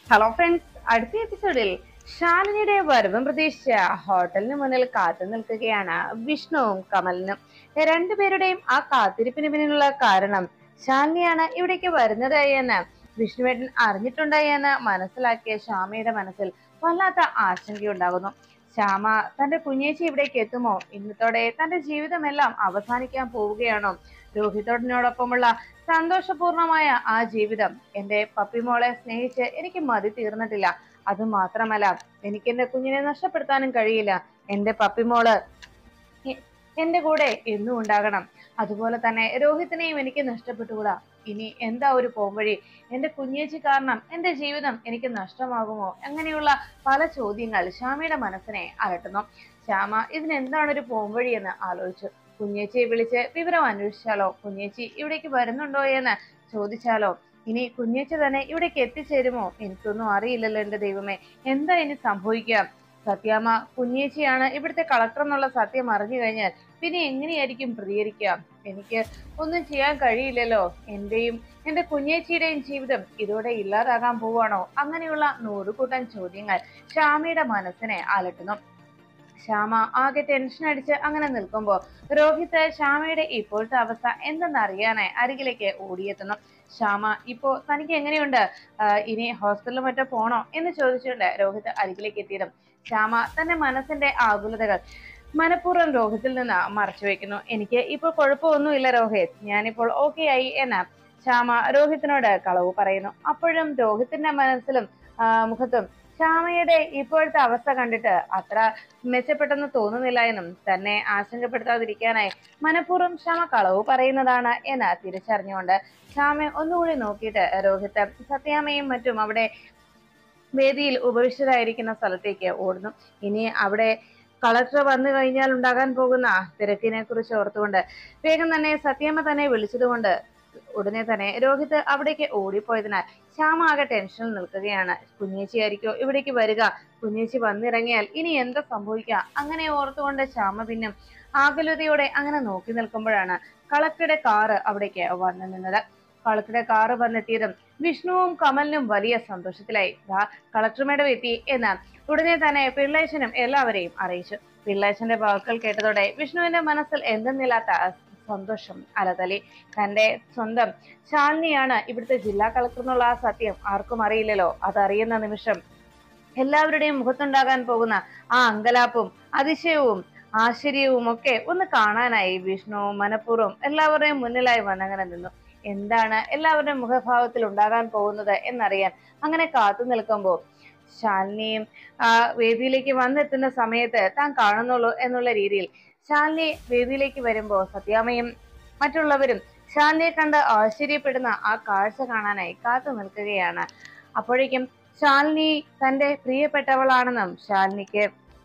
hello friends അടുത്ത എപ്പിസോഡിൽ ശാലിനിയുടെ വരവും പ്രതീക്ഷിച്ച ഹോട്ടലിന് മുന്നിൽ കാത്തു നിൽക്കുകയാണ് വിഷ്ണുവും കമലിനും രണ്ടുപേരുടെയും ആ കാത്തിരിപ്പിന് പിന്നിലുള്ള കാരണം ശാലിനിയാണ് ഇവിടേക്ക് വരുന്നത് എന്ന് വിഷ്ണുവേട്ടൻ അറിഞ്ഞിട്ടുണ്ട് എന്ന് മനസ്സിലാക്കിയ ശ്യാമയുടെ മനസ്സിൽ വല്ലാത്ത ആശങ്കയുണ്ടാകുന്നു ശ്യാമ തന്റെ കുഞ്ഞേച്ചി ഇവിടേക്ക് എത്തുമോ ഇന്നത്തോടെ തന്റെ ജീവിതമെല്ലാം അവസാനിക്കാൻ പോവുകയാണോ രോഹിതോടിനോടൊപ്പമുള്ള സന്തോഷപൂർണമായ ആ ജീവിതം എന്റെ പപ്പിമോളെ സ്നേഹിച്ച് എനിക്ക് മതി തീർന്നിട്ടില്ല അത് മാത്രമല്ല എനിക്ക് എന്റെ കുഞ്ഞിനെ നഷ്ടപ്പെടുത്താനും കഴിയില്ല എന്റെ പപ്പിമോള് എ- എന്റെ കൂടെ എന്നും ഉണ്ടാകണം അതുപോലെ തന്നെ രോഹിത്തിനെയും എനിക്ക് നഷ്ടപ്പെട്ടുകൂടാ ഇനി എന്താ ഒരു പോംവഴി എന്റെ കുഞ്ഞേച്ചി കാരണം എന്റെ ജീവിതം എനിക്ക് നഷ്ടമാകുമോ അങ്ങനെയുള്ള പല ചോദ്യങ്ങൾ ശ്യാമയുടെ മനസ്സിനെ അലട്ടുന്നു ശ്യാമ ഇതിനെന്താണ് ഒരു പോംവഴി എന്ന് ആലോചിച്ചു കുഞ്ഞേച്ചിയെ വിളിച്ച് വിവരം അന്വേഷിച്ചാലോ കുഞ്ഞേച്ചി ഇവിടേക്ക് വരുന്നുണ്ടോ എന്ന് ചോദിച്ചാലോ ഇനി കുഞ്ഞേച്ചി തന്നെ ഇവിടേക്ക് എത്തിച്ചേരുമോ എനിക്കൊന്നും അറിയില്ലല്ലോ എന്റെ ദൈവമേ എന്താ ഇനി സംഭവിക്കുക സത്യാമ്മ കുഞ്ഞേച്ചിയാണ് ഇവിടുത്തെ കളക്ടർ എന്നുള്ള സത്യം അറിഞ്ഞു കഴിഞ്ഞാൽ പിന്നെ എങ്ങനെയായിരിക്കും പ്രതികരിക്കുക എനിക്ക് ഒന്നും ചെയ്യാൻ കഴിയില്ലല്ലോ എന്റെയും എന്റെ കുഞ്ഞേച്ചിയുടെയും ജീവിതം ഇതോടെ ഇല്ലാതാകാൻ പോവാണോ അങ്ങനെയുള്ള നൂറുകൂട്ടം ചോദ്യങ്ങൾ ശ്യാമയുടെ മനസ്സിനെ അലട്ടുന്നു ശ്യാമ ആകെ ടെൻഷൻ അടിച്ച് അങ്ങനെ നിൽക്കുമ്പോൾ രോഹിത് ശ്യാമയുടെ ഇപ്പോഴത്തെ അവസ്ഥ എന്തെന്നറിയാനായി അരികിലേക്ക് ഓടിയെത്തുന്നു ശ്യാമ ഇപ്പോ തനിക്ക് എങ്ങനെയുണ്ട് ആഹ് ഇനി ഹോസ്പിറ്റലിൽ മറ്റോ പോണോ എന്ന് ചോദിച്ചുകൊണ്ട് രോഹിത് അരികിലേക്ക് എത്തിയതും ശ്യാമ തന്റെ മനസ്സിന്റെ ആകുലതകൾ മനഃപൂർവ്വം രോഹിത്തിൽ നിന്ന് മറച്ചു വെക്കുന്നു എനിക്ക് ഇപ്പോൾ കുഴപ്പമൊന്നുമില്ല രോഹിത് ഞാനിപ്പോൾ ഓക്കെ ആയി എന്ന് ശ്യാമ രോഹിത്തിനോട് കളവ് പറയുന്നു അപ്പോഴും രോഹിത്തിന്റെ മനസ്സിലും ആ, മുഖത്തും ശ്യാമയുടെ ഇപ്പോഴത്തെ അവസ്ഥ കണ്ടിട്ട് അത്ര മെച്ചപ്പെട്ടെന്ന് തോന്നുന്നില്ല എന്നും തന്നെ ആശങ്കപ്പെടുത്താതിരിക്കാനായി മനഃപൂർവ്വം ശ്യാമ കളവ് പറയുന്നതാണ് എന്ന് തിരിച്ചറിഞ്ഞുകൊണ്ട് ശ്യാമ ഒന്നുകൂടി നോക്കിയിട്ട് രോഹിത്ത് സത്യാമ്മയും മറ്റും അവിടെ വേദിയിൽ ഉപവിഷ്ടരായിരിക്കുന്ന സ്ഥലത്തേക്ക് ഓടുന്നു ഇനി അവിടെ കളക്ടർ വന്നു കഴിഞ്ഞാൽ ഉണ്ടാകാൻ പോകുന്ന തിരക്കിനെ കുറിച്ച് ഓർത്തുകൊണ്ട് വേഗം തന്നെ സത്യാമ്മ തന്നെ വിളിച്ചതുകൊണ്ട് ഉടനെ തന്നെ രോഹിത് അവിടേക്ക് ഓടിപ്പോയതിനാൽ ശ്യാമ ആകെ ടെൻഷനിൽ നിൽക്കുകയാണ് കുഞ്ഞേച്ചി ആയിരിക്കോ ഇവിടേക്ക് വരിക കുഞ്ഞേച്ചി വന്നിറങ്ങിയാൽ ഇനി എന്താ സംഭവിക്കുക അങ്ങനെ ഓർത്തുകൊണ്ട് ശ്യാമ പിന്നും ആകുലതയോടെ അങ്ങനെ നോക്കി നിൽക്കുമ്പോഴാണ് കളക്ടറുടെ കാറ് അവിടേക്ക് വന്നു നിന്നത് കളക്ടറുടെ കാറ് വന്നെത്തിയതും വിഷ്ണുവും കമലിനും വലിയ സന്തോഷത്തിലായി ദാ കളക്ടർ മേഡം എത്തി എന്ന് ഉടനെ തന്നെ പിള്ളേശനും എല്ലാവരെയും അറിയിച്ചു പിള്ളേശന്റെ വാക്കുകൾ കേട്ടതോടെ വിഷ്ണുവിന്റെ മനസ്സിൽ എന്തെന്നില്ലാത്ത സന്തോഷം അലതലി തന്റെ സ്വന്തം ശാലിനിയാണ് ഇവിടുത്തെ ജില്ലാ കളക്ടർ എന്നുള്ള ആ സത്യം ആർക്കും അറിയില്ലല്ലോ അതറിയുന്ന നിമിഷം എല്ലാവരുടെയും മുഖത്തുണ്ടാകാൻ പോകുന്ന ആ അങ്കലാപ്പും അതിശയവും ആശ്ചര്യവും ഒക്കെ ഒന്ന് കാണാനായി വിഷ്ണു മനഃപൂർവ്വം എല്ലാവരുടെയും മുന്നിലായി വന്നങ്ങനെ നിന്നു എന്താണ് എല്ലാവരുടെയും മുഖഭാവത്തിൽ ഉണ്ടാകാൻ പോകുന്നത് എന്നറിയാൻ അങ്ങനെ കാത്തു നിൽക്കുമ്പോൾ ശാലിനിയും ആ വേദിയിലേക്ക് വന്നെത്തുന്ന സമയത്ത് താൻ കാണുന്നുള്ളൂ എന്നുള്ള രീതിയിൽ ശാലിനി വേദിയിലേക്ക് വരുമ്പോൾ സത്യാമ്മയും മറ്റുള്ളവരും ശാലിനിയെ കണ്ട് ആശ്ചര്യപ്പെടുന്ന ആ കാഴ്ച കാണാനായി കാത്തു നിൽക്കുകയാണ് അപ്പോഴേക്കും ശാലിനി തന്റെ പ്രിയപ്പെട്ടവളാണെന്നും ശാലിനിക്ക്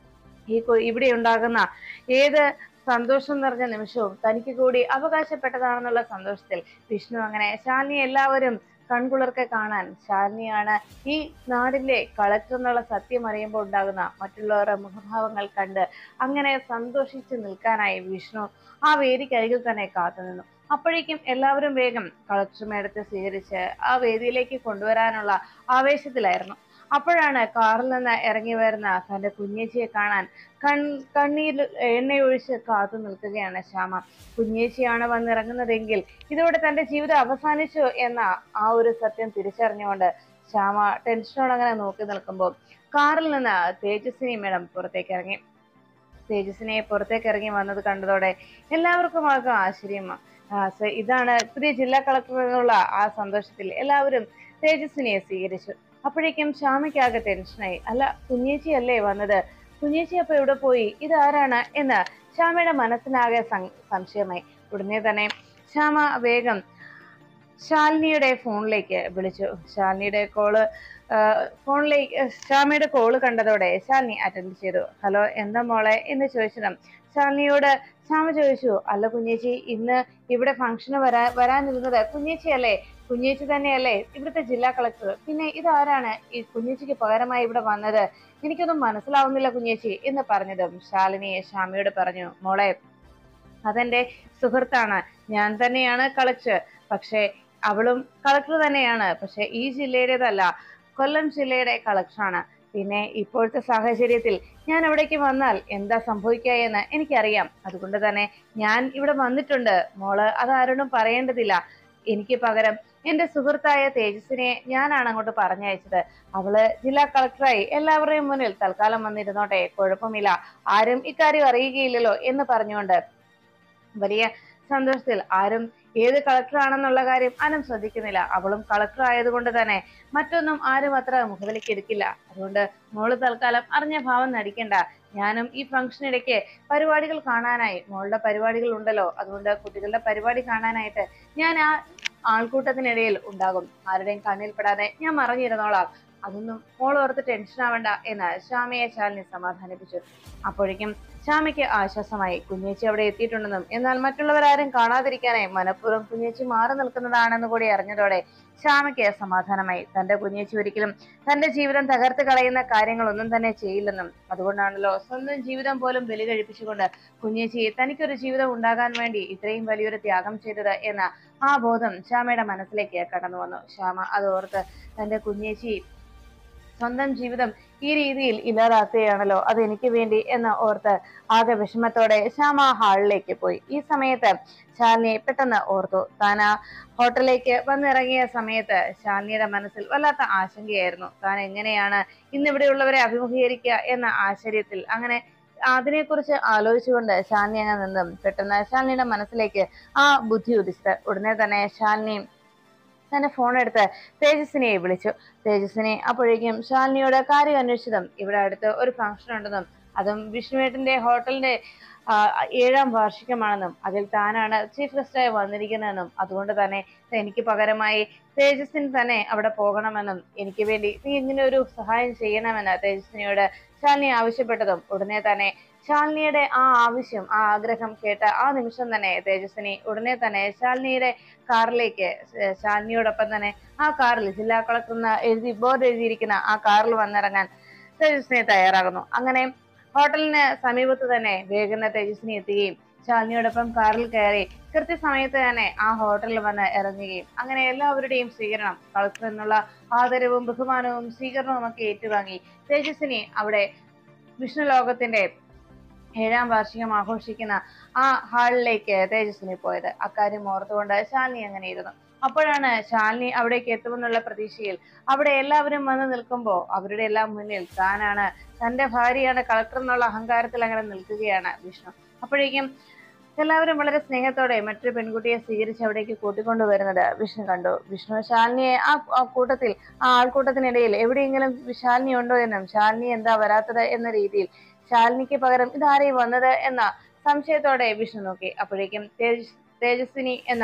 ഈ കു- ഇവിടെ ഉണ്ടാകുന്ന ഏത് സന്തോഷം നിറഞ്ഞ നിമിഷവും തനിക്ക് കൂടി അവകാശപ്പെട്ടതാണെന്നുള്ള സന്തോഷത്തിൽ വിഷ്ണു അങ്ങനെ ശാലിനി എല്ലാവരും കൺകുളിർക്കെ കാണാൻ ശാലിനിയാണ് ഈ നാടിന്റെ കളക്ടർ എന്നുള്ള സത്യം അറിയുമ്പോൾ ഉണ്ടാകുന്ന മറ്റുള്ളവരുടെ മുഖഭാവങ്ങൾ കണ്ട് അങ്ങനെ സന്തോഷിച്ച് നിൽക്കാനായി വിഷ്ണു ആ വേദിക്കരികിൽ തന്നെ കാത്തുനിന്നു അപ്പോഴേക്കും എല്ലാവരും വേഗം കളക്ടർ മേഡത്തെ സ്വീകരിച്ച് ആ വേദിയിലേക്ക് കൊണ്ടുവരാനുള്ള ആവേശത്തിലായിരുന്നു അപ്പോഴാണ് കാറിൽ നിന്ന് ഇറങ്ങി വരുന്ന തന്റെ കുഞ്ഞേച്ചിയെ കാണാൻ കൺ കണ്ണീർ എണ്ണയൊഴിച്ച് കാത്തു നിൽക്കുകയാണ് ശ്യാമ കുഞ്ഞേച്ചിയാണ് വന്നിറങ്ങുന്നതെങ്കിൽ ഇതോടെ തന്റെ ജീവിതം അവസാനിച്ചു എന്ന ആ ഒരു സത്യം തിരിച്ചറിഞ്ഞുകൊണ്ട് ശ്യാമ ടെൻഷനോടെ അങ്ങനെ നോക്കി നിൽക്കുമ്പോൾ കാറിൽ നിന്ന് തേജസ്വിനി മേഡം പുറത്തേക്ക് ഇറങ്ങി തേജസ്വിനെ പുറത്തേക്ക് ഇറങ്ങി വന്നത് കണ്ടതോടെ എല്ലാവർക്കും ആകെ ആശ്ചര്യമാണ് ആ, സ- ഇതാണ് പുതിയ ജില്ലാ കളക്ടർ എന്നുള്ള ആ സന്തോഷത്തിൽ എല്ലാവരും തേജസ്വിനിയെ സ്വീകരിച്ചു അപ്പോഴേക്കും ശ്യാമയ്ക്കാകെ ടെൻഷനായി അല്ല കുഞ്ഞേച്ചി അല്ലേ വന്നത് കുഞ്ഞേച്ചി അപ്പൊ എവിടെ പോയി ഇതാരാണ് എന്ന് ശ്യാമയുടെ മനസ്സിനാകെ സം- സംശയമായി ഉടനെ തന്നെ ശ്യാമ വേഗം ശാലിനിയുടെ ഫോണിലേക്ക് വിളിച്ചു ശാലിനിയുടെ കോള് ഫോണിലേക്ക് ശ്യാമയുടെ കോള് കണ്ടതോടെ ശാലിനി അറ്റൻഡ് ചെയ്തു ഹലോ എന്താ മോളെ എന്ന് ചോദിച്ചതും ശാലിനിയോട് ശ്യാമ ചോദിച്ചു അല്ല കുഞ്ഞേച്ചി ഇന്ന് ഇവിടെ ഫംഗ്ഷന് വരാ വരാനിരുന്നത് കുഞ്ഞേച്ചി അല്ലേ കുഞ്ഞേച്ചി തന്നെയല്ലേ ഇവിടുത്തെ ജില്ലാ കളക്ടർ പിന്നെ ഇതാരാണ് ഈ കുഞ്ഞേച്ചിക്ക് പകരമായി ഇവിടെ വന്നത് എനിക്കൊന്നും മനസ്സിലാവുന്നില്ല കുഞ്ഞേച്ചി എന്ന് പറഞ്ഞതും ശാലിനി ശ്യാമയോട് പറഞ്ഞു മോളെ അതെന്റെ സുഹൃത്താണ് ഞാൻ തന്നെയാണ് കളക്ടർ പക്ഷേ അവളും കളക്ടർ തന്നെയാണ് പക്ഷെ ഈ ജില്ലയുടേതല്ല കൊല്ലം ജില്ലയുടെ കളക്ടറാണ് പിന്നെ ഇപ്പോഴത്തെ സാഹചര്യത്തിൽ ഞാൻ അവിടേക്ക് വന്നാൽ എന്താ സംഭവിക്കുക എന്ന് എനിക്കറിയാം അതുകൊണ്ട് തന്നെ ഞാൻ ഇവിടെ വന്നിട്ടുണ്ട് മോള് അത് ആരോടും പറയേണ്ടതില്ല എനിക്ക് പകരം എന്റെ സുഹൃത്തായ തേജസ്സിനെ ഞാനാണ് അങ്ങോട്ട് പറഞ്ഞയച്ചത് അവള് ജില്ലാ കളക്ടറായി എല്ലാവരുടെയും മുന്നിൽ തൽക്കാലം വന്നിരുന്നോട്ടെ കുഴപ്പമില്ല ആരും ഇക്കാര്യം അറിയുകയില്ലല്ലോ എന്ന് പറഞ്ഞുകൊണ്ട് വലിയ സന്തോഷത്തിൽ ആരും ഏത് കളക്ടറാണെന്നുള്ള കാര്യം ആരും ശ്രദ്ധിക്കുന്നില്ല അവളും കളക്ടർ ആയതുകൊണ്ട് തന്നെ മറ്റൊന്നും ആരും അത്ര മുഖവിലേക്ക് എടുക്കില്ല അതുകൊണ്ട് മോള് തൽക്കാലം അറിഞ്ഞ ഭാവം നടിക്കണ്ട ഞാനും ഈ ഫംഗ്ഷൻ ഇടയ്ക്ക് പരിപാടികൾ കാണാനായി മോളുടെ പരിപാടികൾ ഉണ്ടല്ലോ അതുകൊണ്ട് കുട്ടികളുടെ പരിപാടി കാണാനായിട്ട് ഞാൻ ആ ആൾക്കൂട്ടത്തിനിടയിൽ ഉണ്ടാകും ആരുടെയും കണ്ണിൽ പെടാതെ ഞാൻ മറഞ്ഞിരുന്നോളാം അതൊന്നും മോൾ ഓർത്ത് ടെൻഷൻ ആവണ്ട എന്ന് ശ്യാമയെ ശാലിനി സമാധാനിപ്പിച്ചു അപ്പോഴേക്കും ശ്യാമയ്ക്ക് ആശ്വാസമായി കുഞ്ഞേച്ചി അവിടെ എത്തിയിട്ടുണ്ടെന്നും എന്നാൽ മറ്റുള്ളവരാരും കാണാതിരിക്കാനായി മനഃപൂർവ്വം കുഞ്ഞേച്ചി മാറി നിൽക്കുന്നതാണെന്ന് കൂടി അറിഞ്ഞതോടെ ശ്യാമയ്ക്ക് സമാധാനമായി തന്റെ കുഞ്ഞേച്ചി ഒരിക്കലും തന്റെ ജീവിതം തകർത്ത് കളയുന്ന കാര്യങ്ങളൊന്നും തന്നെ ചെയ്യില്ലെന്നും അതുകൊണ്ടാണല്ലോ സ്വന്തം ജീവിതം പോലും ബലി കഴിപ്പിച്ചുകൊണ്ട് കുഞ്ഞേച്ചി തനിക്കൊരു ജീവിതം ഉണ്ടാകാൻ വേണ്ടി ഇത്രയും വലിയൊരു ത്യാഗം ചെയ്തത് എന്ന ആ ബോധം ശ്യാമയുടെ മനസ്സിലേക്ക് കടന്നു വന്നു ശ്യാമ അത് ഓർത്ത് തന്റെ കുഞ്ഞേച്ചി സ്വന്തം ജീവിതം ഈ രീതിയിൽ ഇല്ലാതാക്കുകയാണല്ലോ അത് എനിക്ക് വേണ്ടി എന്ന് ഓർത്ത് ആകെ വിഷമത്തോടെ ശ്യാമ ഹാളിലേക്ക് പോയി ഈ സമയത്ത് ശാലിനി പെട്ടെന്ന് ഓർത്തു താൻ ആ ഹോട്ടലിലേക്ക് വന്നിറങ്ങിയ സമയത്ത് ശാലിനിയുടെ മനസ്സിൽ വല്ലാത്ത ആശങ്കയായിരുന്നു താൻ എങ്ങനെയാണ് ഇന്നിവിടെയുള്ളവരെ അഭിമുഖീകരിക്കുക എന്ന ആശ്ചര്യത്തിൽ അങ്ങനെ അതിനെക്കുറിച്ച് ആലോചിച്ചുകൊണ്ട് ശാലിനി അങ്ങ് നിന്നും പെട്ടെന്ന് ശാലിനിയുടെ മനസ്സിലേക്ക് ആ ബുദ്ധി ഉദിച്ചത് ഉടനെ തന്നെ ശാലിനി തന്റെ ഫോൺ എടുത്ത് തേജസ്സിനെ വിളിച്ചു തേജസ്സിനെ അപ്പോഴേക്കും ശാലിനിയോട് കാര്യം അന്വേഷിച്ചതും ഇവിടെ അടുത്ത് ഒരു ഫംഗ്ഷൻ ഉണ്ടെന്നും അതും വിഷ്ണുവേട്ടന്റെ ഹോട്ടലിന്റെ ആ, ഏഴാം വാർഷികമാണെന്നും അതിൽ താനാണ് ചീഫ് ഗസ്റ്റായി വന്നിരിക്കുന്നതെന്നും അതുകൊണ്ട് തന്നെ എനിക്ക് പകരമായി തേജസ്സിന് തന്നെ അവിടെ പോകണമെന്നും എനിക്ക് വേണ്ടി നീ ഇങ്ങനെ ഒരു സഹായം ചെയ്യണമെന്ന് തേജസ്സിനിയോട് ശാലിനി ആവശ്യപ്പെട്ടതും ഉടനെ തന്നെ ശാലിനിയുടെ ആ ആവശ്യം ആ ആഗ്രഹം കേട്ട ആ നിമിഷം തന്നെ തേജസ്വിനി ഉടനെ തന്നെ ശാലിനിയുടെ കാറിലേക്ക് ശ- ശാലിനിയോടൊപ്പം തന്നെ ആ കാറിൽ ജില്ലാ കളക്ടർ എന്ന് എഴുതി ബോർഡ് എഴുതിയിരിക്കുന്ന ആ കാറിൽ വന്നിറങ്ങാൻ തേജസ്വിനി തയ്യാറാകുന്നു അങ്ങനെ ഹോട്ടലിന് സമീപത്ത് തന്നെ വേഗം തേജസ്വിനി എത്തുകയും ശാലിനിയോടൊപ്പം കാറിൽ കയറി കൃത്യസമയത്ത് തന്നെ ആ ഹോട്ടലിൽ വന്ന് ഇറങ്ങുകയും അങ്ങനെ എല്ലാവരുടെയും സ്വീകരണം കളക്ടർ എന്നുള്ള ആദരവും ബഹുമാനവും സ്വീകരണവും ഒക്കെ ഏറ്റുവാങ്ങി തേജസ്വിനി അവിടെ വിഷ്ണു ലോകത്തിന്റെ ഏഴാം വാർഷികം ആഘോഷിക്കുന്ന ആ ഹാളിലേക്ക് തേജസ്വിനി പോയത് അക്കാര്യം ഓർത്തുകൊണ്ട് ശാലിനി അങ്ങനെ ഇരുന്നു അപ്പോഴാണ് ശാലിനി അവിടേക്ക് എത്തുമെന്നുള്ള പ്രതീക്ഷയിൽ അവിടെ എല്ലാവരും വന്ന് നിൽക്കുമ്പോൾ അവരുടെ എല്ലാം മുന്നിൽ താനാണ് തന്റെ ഭാര്യയാണ് കളക്ടർ എന്നുള്ള അഹങ്കാരത്തിൽ അങ്ങനെ നിൽക്കുകയാണ് വിഷ്ണു അപ്പോഴേക്കും എല്ലാവരും വളരെ സ്നേഹത്തോടെ മറ്റൊരു പെൺകുട്ടിയെ സ്വീകരിച്ച് അവിടേക്ക് കൂട്ടിക്കൊണ്ടുവരുന്നത് വിഷ്ണു കണ്ടു വിഷ്ണു ശാലിനിയെ ആ ആ കൂട്ടത്തിൽ ആ ആൾക്കൂട്ടത്തിനിടയിൽ എവിടെയെങ്കിലും ശാലിനി ഉണ്ടോ എന്നും ശാലിനി എന്താ വരാത്തത് എന്ന രീതിയിൽ ശാലിനിക്ക് പകരം ഇതാരെയും വന്നത് എന്ന സംശയത്തോടെ വിഷ്ണു നോക്കി അപ്പോഴേക്കും തേജസ് തേജസ്വിനി എന്ന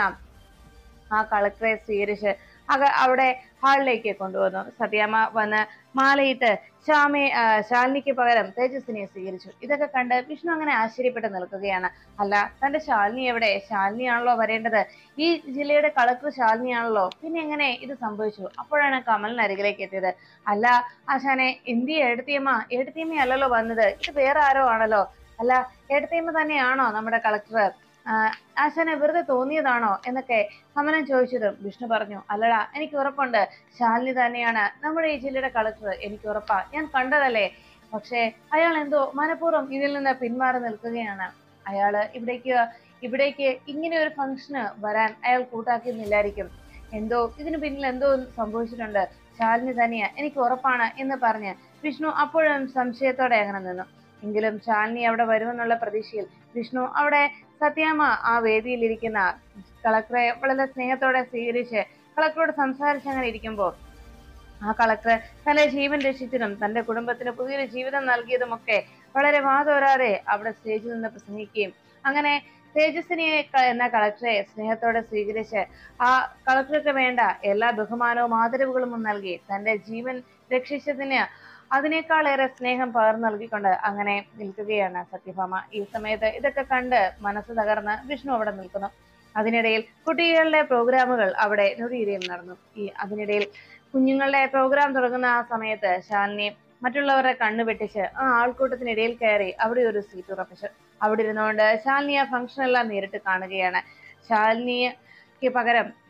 ആ കളക്ടറെ സ്വീകരിച്ച് അക അവിടെ ഹാളിലേക്ക് കൊണ്ടുവന്നു സത്യാമ്മ വന്ന് മാലയിട്ട് ശ്യാമയെ ആ, ശാലിനിക്ക് പകരം തേജസ്വിനിയെ സ്വീകരിച്ചു ഇതൊക്കെ കണ്ട് വിഷ്ണു അങ്ങനെ ആശ്ചര്യപ്പെട്ട് നിൽക്കുകയാണ് അല്ല തന്റെ ശാലിനി എവിടെ ശാലിനിയാണല്ലോ വരേണ്ടത് ഈ ജില്ലയുടെ കളക്ടർ ശാലിനിയാണല്ലോ പിന്നെ എങ്ങനെ ഇത് സംഭവിച്ചു അപ്പോഴാണ് കമലിന് അരികിലേക്ക് എത്തിയത് അല്ല ആശാനെ എന്തിയെ എടുത്തിയമ്മ എടുത്തിയമ്മ അല്ലല്ലോ വന്നത് ഇത് വേറെ ആരോ ആണല്ലോ അല്ല എടുത്തിയമ്മ തന്നെയാണോ നമ്മുടെ കളക്ടർ ആശാനെ വെറുതെ തോന്നിയതാണോ എന്നൊക്കെ കമലൻ ചോദിച്ചതും വിഷ്ണു പറഞ്ഞു അല്ലടാ എനിക്ക് ഉറപ്പുണ്ട് ശാലിനി തന്നെയാണ് നമ്മുടെ ഈ ജില്ലയുടെ കളക്ടർ എനിക്ക് ഉറപ്പാ ഞാൻ കണ്ടതല്ലേ പക്ഷേ അയാൾ എന്തോ മനഃപൂർവ്വം ഇതിൽ നിന്ന് പിന്മാറി നിൽക്കുകയാണ് അയാള് ഇവിടേക്ക് ഇവിടേക്ക് ഇങ്ങനെ ഒരു ഫംഗ്ഷന് വരാൻ അയാൾ കൂട്ടാക്കുന്നില്ലായിരിക്കും എന്തോ ഇതിന് പിന്നിൽ എന്തോ സംഭവിച്ചിട്ടുണ്ട് ശാലിനി തന്നെയാ എനിക്ക് ഉറപ്പാണ് എന്ന് പറഞ്ഞ് വിഷ്ണു അപ്പോഴും സംശയത്തോടെ അങ്ങനെ നിന്നു എങ്കിലും ശാലിനി അവിടെ വരുമെന്നുള്ള പ്രതീക്ഷയിൽ വിഷ്ണു അവിടെ സത്യാമ്മ ആ വേദിയിലിരിക്കുന്ന കളക്ടറെ വളരെ സ്നേഹത്തോടെ സ്വീകരിച്ച് കളക്ടറോട് സംസാരിച്ച് അങ്ങനെ ഇരിക്കുമ്പോൾ ആ കളക്ടർ തന്റെ ജീവൻ രക്ഷിച്ചതും തന്റെ കുടുംബത്തിന് പുതിയൊരു ജീവിതം നൽകിയതുമൊക്കെ വളരെ വാതോരാതെ അവിടെ സ്റ്റേജിൽ നിന്ന് പ്രസംഗിക്കുകയും അങ്ങനെ തേജസ്വിനിയെ ക- എന്ന കളക്ടറെ സ്നേഹത്തോടെ സ്വീകരിച്ച് ആ കളക്ടർക്ക് വേണ്ട എല്ലാ ബഹുമാനവും ആദരവുകളും നൽകി തന്റെ ജീവൻ രക്ഷിച്ചതിന് അതിനേക്കാളേറെ സ്നേഹം പകർന്നു നൽകിക്കൊണ്ട് അങ്ങനെ നിൽക്കുകയാണ് സത്യഭാമ ഈ സമയത്ത് ഇതൊക്കെ കണ്ട് മനസ്സ് തകർന്ന് വിഷ്ണു അവിടെ നിൽക്കുന്നു അതിനിടയിൽ കുട്ടികളുടെ പ്രോഗ്രാമുകൾ അവിടെ നുടിയിരയിൽ നടന്നു ഈ അതിനിടയിൽ കുഞ്ഞുങ്ങളുടെ പ്രോഗ്രാം തുടങ്ങുന്ന ആ സമയത്ത് ശാലിനി മറ്റുള്ളവരുടെ കണ്ണു വെട്ടിച്ച് ആ ആൾക്കൂട്ടത്തിനിടയിൽ കയറി അവിടെ ഒരു സീറ്റ് ഉറപ്പിച്ചു അവിടെ ഇരുന്നുകൊണ്ട് ശാലിനി ആ ഫംഗ്ഷൻ എല്ലാം നേരിട്ട് കാണുകയാണ് ശാലിനിക്ക് പകരം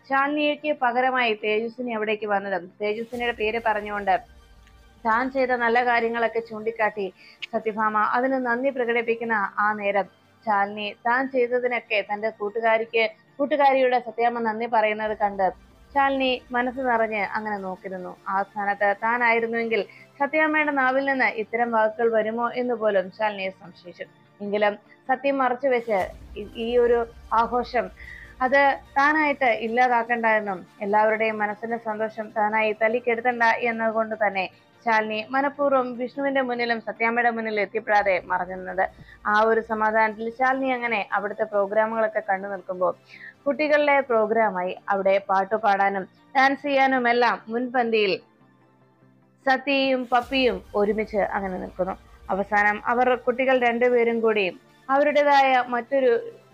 ശാലിനിക്ക് പകരമായി തേജസ്വിനി അവിടേക്ക് വന്നതും തേജസ്വിനിയുടെ പേര് പറഞ്ഞുകൊണ്ട് താൻ ചെയ്ത നല്ല കാര്യങ്ങളൊക്കെ ചൂണ്ടിക്കാട്ടി സത്യഭാമ അതിന് നന്ദി പ്രകടിപ്പിക്കുന്ന ആ നേരം ശാലിനി താൻ ചെയ്തതിനൊക്കെ തന്റെ കൂട്ടുകാരിക്ക് കൂട്ടുകാരിയുടെ സത്യാമ്മ നന്ദി പറയുന്നത് കണ്ട് ശാലിനി മനസ്സ് നിറഞ്ഞ് അങ്ങനെ നോക്കിയിരുന്നു ആ സ്ഥാനത്ത് താനായിരുന്നുവെങ്കിൽ സത്യാമ്മയുടെ നാവിൽ നിന്ന് ഇത്തരം വാക്കുകൾ വരുമോ എന്ന് പോലും ശാലിനിയെ സംശയിച്ചു എങ്കിലും സത്യം മറച്ചു വെച്ച് ഈ- ഈ ഒരു ആഘോഷം അത് താനായിട്ട് ഇല്ലാതാക്കണ്ട എന്നും എല്ലാവരുടെയും മനസ്സിന്റെ സന്തോഷം താനായി തല്ലിക്കെടുത്തണ്ട എന്നതുകൊണ്ട് തന്നെ ശാലിനി മനഃപൂർവ്വം വിഷ്ണുവിന്റെ മുന്നിലും സത്യാമ്മയുടെ മുന്നിലും എത്തിപ്പെടാതെ മറഞ്ഞു നിന്നത് ആ ഒരു സമാധാനത്തിൽ ശാലിനി അങ്ങനെ അവിടുത്തെ പ്രോഗ്രാമുകളൊക്കെ കണ്ടു നിൽക്കുമ്പോൾ കുട്ടികളുടെ പ്രോഗ്രാമായി അവിടെ പാട്ടു പാടാനും ഡാൻസ് ചെയ്യാനും എല്ലാം മുൻപന്തിയിൽ സത്യയും പപ്പിയും ഒരുമിച്ച് അങ്ങനെ നിൽക്കുന്നു അവസാനം അവർ കുട്ടികൾ രണ്ടുപേരും കൂടി അവരുടേതായ മറ്റൊരു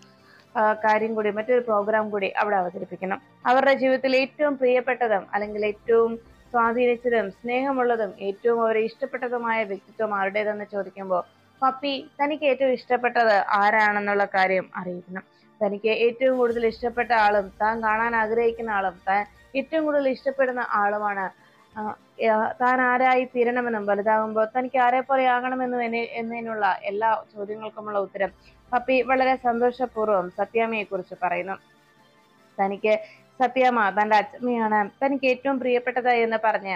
ആ, കാര്യം കൂടി മറ്റൊരു പ്രോഗ്രാം കൂടി അവിടെ അവതരിപ്പിക്കണം അവരുടെ ജീവിതത്തിൽ ഏറ്റവും പ്രിയപ്പെട്ടതും അല്ലെങ്കിൽ ഏറ്റവും സ്വാധീനിച്ചതും സ്നേഹമുള്ളതും ഏറ്റവും അവരെ ഇഷ്ടപ്പെട്ടതുമായ വ്യക്തിത്വം ആരുടേതെന്ന് ചോദിക്കുമ്പോൾ പപ്പി തനിക്ക് ഏറ്റവും ഇഷ്ടപ്പെട്ടത് ആരാണെന്നുള്ള കാര്യം അറിയിക്കണം തനിക്ക് ഏറ്റവും കൂടുതൽ ഇഷ്ടപ്പെട്ട ആളും താൻ കാണാൻ ആഗ്രഹിക്കുന്ന ആളും താൻ ഏറ്റവും കൂടുതൽ ഇഷ്ടപ്പെടുന്ന ആളുമാണ് ആ, ആ, താൻ ആരായി തീരണമെന്നും വലുതാകുമ്പോൾ തനിക്ക് ആരെ പോലെ ആകണമെന്നും എന്നെ- എന്നതിനുള്ള എല്ലാ ചോദ്യങ്ങൾക്കുമുള്ള ഉത്തരം പപ്പി വളരെ സന്തോഷപൂർവ്വം സത്യാമ്മയെ കുറിച്ച് പറയുന്നു തനിക്ക് സത്യാമ്മ തന്റെ അച്ഛമ്മയാണ് തനിക്ക് ഏറ്റവും പ്രിയപ്പെട്ടത് എന്ന് പറഞ്ഞ്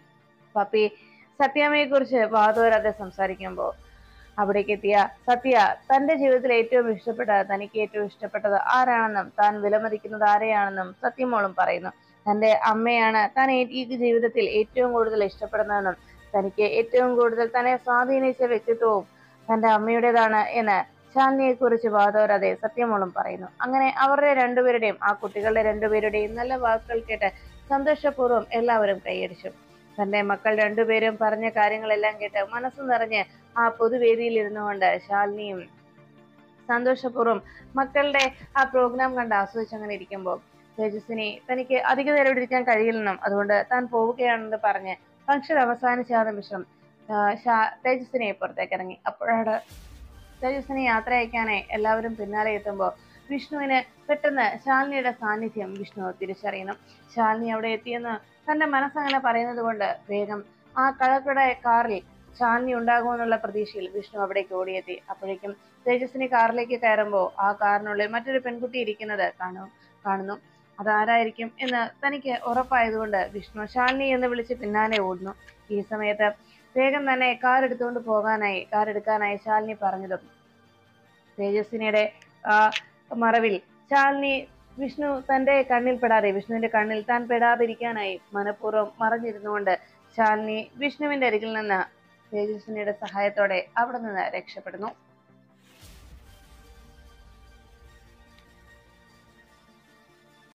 പപ്പി സത്യാമ്മയെ കുറിച്ച് വാതോരാതെ സംസാരിക്കുമ്പോൾ അവിടേക്ക് എത്തിയ സത്യ തന്റെ ജീവിതത്തിൽ ഏറ്റവും ഇഷ്ടപ്പെട്ടത് തനിക്ക് ഏറ്റവും ഇഷ്ടപ്പെട്ടത് ആരാണെന്നും താൻ വിലമതിക്കുന്നത് ആരെയാണെന്നും സത്യമോളും പറയുന്നു തന്റെ അമ്മയാണ് താൻ ഏ- ഈ ജീവിതത്തിൽ ഏറ്റവും കൂടുതൽ ഇഷ്ടപ്പെടുന്നതെന്നും തനിക്ക് ഏറ്റവും കൂടുതൽ തന്നെ സ്വാധീനിച്ച വ്യക്തിത്വവും തന്റെ അമ്മയുടേതാണ് എന്ന് ശാലിനിയെ കുറിച്ച് വാദോരാതെ സത്യമോളും പറയുന്നു അങ്ങനെ അവരുടെ രണ്ടുപേരുടെയും ആ കുട്ടികളുടെ രണ്ടുപേരുടെയും നല്ല വാക്കുകൾ കേട്ട് സന്തോഷപൂർവ്വം എല്ലാവരും കൈയടിച്ചു തന്റെ മക്കൾ രണ്ടുപേരും പറഞ്ഞ കാര്യങ്ങളെല്ലാം കേട്ട് മനസ്സ് നിറഞ്ഞ് ആ പൊതുവേദിയിൽ ഇരുന്നുകൊണ്ട് ശാലിനിയും സന്തോഷപൂർവ്വം മക്കളുടെ ആ പ്രോഗ്രാം കണ്ട് ആസ്വദിച്ച് അങ്ങനെ ഇരിക്കുമ്പോൾ തേജസ്വിനി തനിക്ക് അധിക നേരം ഇവിടെ ഇരിക്കാൻ കഴിയില്ലെന്നും അതുകൊണ്ട് താൻ പോവുകയാണെന്ന് പറഞ്ഞ് ഫംഗ്ഷൻ അവസാനിച്ച ആ നിമിഷം ആ, ശാ- തേജസ്വിനി പുറത്തേക്ക് ഇറങ്ങി അപ്പോഴാണ് തേജസ്വിനി യാത്ര അയക്കാനായി എല്ലാവരും പിന്നാലെ എത്തുമ്പോൾ വിഷ്ണുവിന് പെട്ടെന്ന് ശാലിനിയുടെ സാന്നിധ്യം വിഷ്ണു തിരിച്ചറിയുന്നു ശാലിനി അവിടെ എത്തിയെന്ന് തന്റെ മനസ്സങ്ങനെ പറയുന്നത് കൊണ്ട് വേഗം ആ കളക്കട കാറിൽ ശാലിനി ഉണ്ടാകുമെന്നുള്ള പ്രതീക്ഷയിൽ വിഷ്ണു അവിടേക്ക് ഓടിയെത്തി അപ്പോഴേക്കും തേജസ്വിനി കാറിലേക്ക് കയറുമ്പോൾ ആ കാറിനുള്ളിൽ മറ്റൊരു പെൺകുട്ടി ഇരിക്കുന്നത് കാണു കാണുന്നു അതാരായിരിക്കും എന്ന് തനിക്ക് ഉറപ്പായതുകൊണ്ട് വിഷ്ണു ശാലിനി എന്ന് വിളിച്ച് പിന്നാലെ ഓടുന്നു ഈ സമയത്ത് വേഗം തന്നെ കാർ എടുത്തുകൊണ്ട് പോകാനായി കാർ എടുക്കാനായി ശാലിനി പറഞ്ഞതും തേജസ്വിനിയുടെ ആ മറവിൽ ശാലിനി വിഷ്ണു തന്റെ കണ്ണിൽ പെടാതെ വിഷ്ണുവിന്റെ കണ്ണിൽ താൻ പെടാതിരിക്കാനായി മനഃപൂർവ്വം മറഞ്ഞിരുന്നുകൊണ്ട് ശാലിനി വിഷ്ണുവിന്റെ അരികിൽ നിന്ന് തേജസ്വിനിയുടെ സഹായത്തോടെ അവിടെ നിന്ന് രക്ഷപ്പെടുന്നു